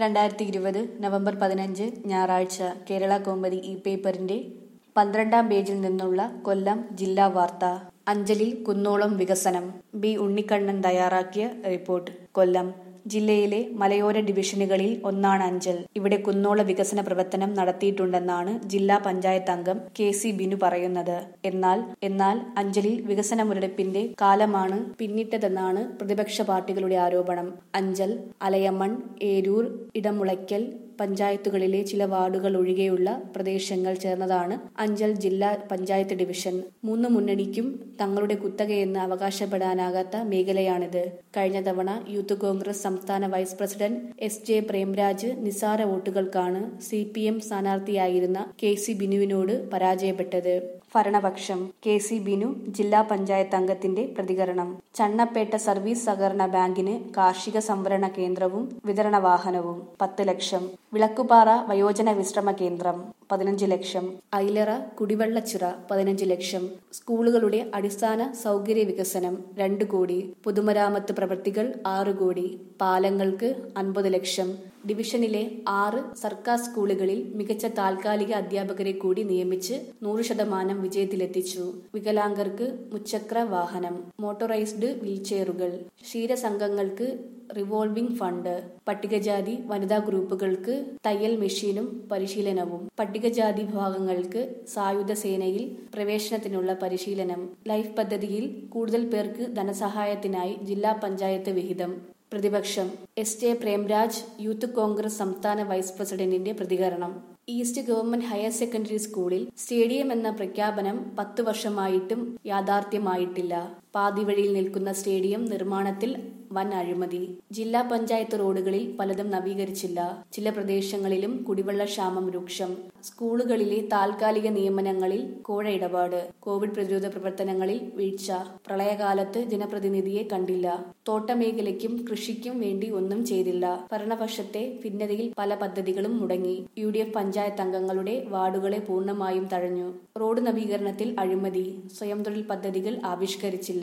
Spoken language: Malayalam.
രണ്ടായിരത്തി ഇരുപത് നവംബർ പതിനഞ്ച് ഞായറാഴ്ച കേരള കോമതി ഇ പേപ്പറിന്റെ പന്ത്രണ്ടാം പേജിൽ നിന്നുള്ള കൊല്ലം ജില്ലാ വാർത്ത അഞ്ചലിൽ കുന്നോളം വികസനം ബി ഉണ്ണിക്കണ്ണൻ തയ്യാറാക്കിയ റിപ്പോർട്ട് കൊല്ലം ജില്ലയിലെ മലയോര ഡിവിഷനുകളിൽ ഒന്നാണ് അഞ്ചൽ ഇവിടെ കുന്നോള വികസന പ്രവർത്തനം നടത്തിയിട്ടുണ്ടെന്നാണ് ജില്ലാ പഞ്ചായത്ത് അംഗം കെ സി ബിനു പറയുന്നത് എന്നാൽ എന്നാൽ അഞ്ചലിൽ വികസന മുരടിപ്പിന്റെ കാലമാണ് പിന്നിട്ടതെന്നാണ് പ്രതിപക്ഷ പാർട്ടികളുടെ ആരോപണം അഞ്ചൽ അലയമ്മൺ ഏരൂർ ഇടമുളയ്ക്കൽ പഞ്ചായത്തുകളിലെ ചില വാർഡുകൾ ഒഴികെയുള്ള പ്രദേശങ്ങൾ ചേർന്നതാണ് അഞ്ചൽ ജില്ലാ പഞ്ചായത്ത് ഡിവിഷൻ മൂന്ന് മുന്നണിക്കും തങ്ങളുടെ കുത്തകയെന്ന് അവകാശപ്പെടാനാകാത്ത മേഖലയാണിത് കഴിഞ്ഞ തവണ യൂത്ത് കോൺഗ്രസ് സംസ്ഥാന vice president S J Premraj നിസാര വോട്ടുകൾക്കാണ് സി പി എം സ്ഥാനാർത്ഥിയായിരുന്ന കെ സി ബിനുവിനോട് പരാജയപ്പെട്ടത് ഭരണപക്ഷം കെ സി ബിനു ജില്ലാ പഞ്ചായത്ത് അംഗത്തിന്റെ പ്രതികരണം ചണ്ണപ്പേട്ട സർവീസ് സഹകരണ ബാങ്കിന് കാർഷിക സംഭരണ കേന്ദ്രവും വിതരണ വാഹനവും പത്ത് ലക്ഷം വിളക്കുപാറ വയോജന വിശ്രമ കേന്ദ്രം പതിനഞ്ച് ലക്ഷം ഐലറ കുടിവെള്ളച്ചിറ പതിനഞ്ച് ലക്ഷം സ്കൂളുകളുടെ അടിസ്ഥാന സൗകര്യ വികസനം രണ്ട് കോടി പൊതുമരാമത്ത് പ്രവൃത്തികൾ ആറ് കോടി പാലങ്ങൾക്ക് അൻപത് ലക്ഷം ഡിവിഷനിലെ ആറ് സർക്കാർ സ്കൂളുകളിൽ മികച്ച താൽക്കാലിക അധ്യാപകരെ കൂടി നിയമിച്ച് നൂറ് ശതമാനം വിജയത്തിലെത്തിച്ചു വികലാംഗർക്ക് മുച്ചക്ര വാഹനം മോട്ടോറൈസ്ഡ് വീൽചെയറുകൾ ക്ഷീരസംഘങ്ങൾക്ക് റിവോൾവിംഗ് ഫണ്ട് പട്ടികജാതി വനിതാ ഗ്രൂപ്പുകൾക്ക് തയ്യൽ മെഷീനും പരിശീലനവും പട്ടികജാതി വിഭാഗങ്ങൾക്ക് സായുധ സേനയിൽ പ്രവേശനത്തിനുള്ള പരിശീലനം ലൈഫ് പദ്ധതിയിൽ കൂടുതൽ പേർക്ക് ധനസഹായത്തിനായി ജില്ലാ പഞ്ചായത്ത് വിഹിതം പ്രതിപക്ഷം S J Premraj youth Congress സംസ്ഥാന വൈസ് പ്രസിഡന്റിന്റെ പ്രതികരണം ഈസ്റ്റ് ഗവൺമെന്റ് ഹയർ സെക്കൻഡറി സ്കൂളിൽ സ്റ്റേഡിയം എന്ന പ്രഖ്യാപനം പത്ത് വർഷമായിട്ടും യാഥാർത്ഥ്യമായിട്ടില്ല പാതിവഴിയിൽ നിൽക്കുന്ന സ്റ്റേഡിയം നിർമ്മാണത്തിൽ വൻ അഴിമതി ജില്ലാ പഞ്ചായത്ത് റോഡുകളിൽ പലതും നവീകരിച്ചില്ല ചില പ്രദേശങ്ങളിലും കുടിവെള്ള ക്ഷാമം രൂക്ഷം സ്കൂളുകളിലെ താൽക്കാലിക നിയമനങ്ങളിൽ കോഴ ഇടപാട് കോവിഡ് പ്രതിരോധ പ്രവർത്തനങ്ങളിൽ വീഴ്ച പ്രളയകാലത്ത് ജനപ്രതിനിധിയെ കണ്ടില്ല തോട്ടമേഖലയ്ക്കും കൃഷിക്കും വേണ്ടി ഒന്നും ചെയ്തില്ല ഭരണപക്ഷത്തെ ഭിന്നതയിൽ പല പദ്ധതികളും മുടങ്ങി യു ഡി എഫ് പഞ്ചായത്ത് അംഗങ്ങളുടെ വാർഡുകളെ പൂർണ്ണമായും തഴഞ്ഞു റോഡ് നവീകരണത്തിൽ അഴിമതി സ്വയം തൊഴിൽ പദ്ധതികൾ ആവിഷ്കരിച്ചില്ല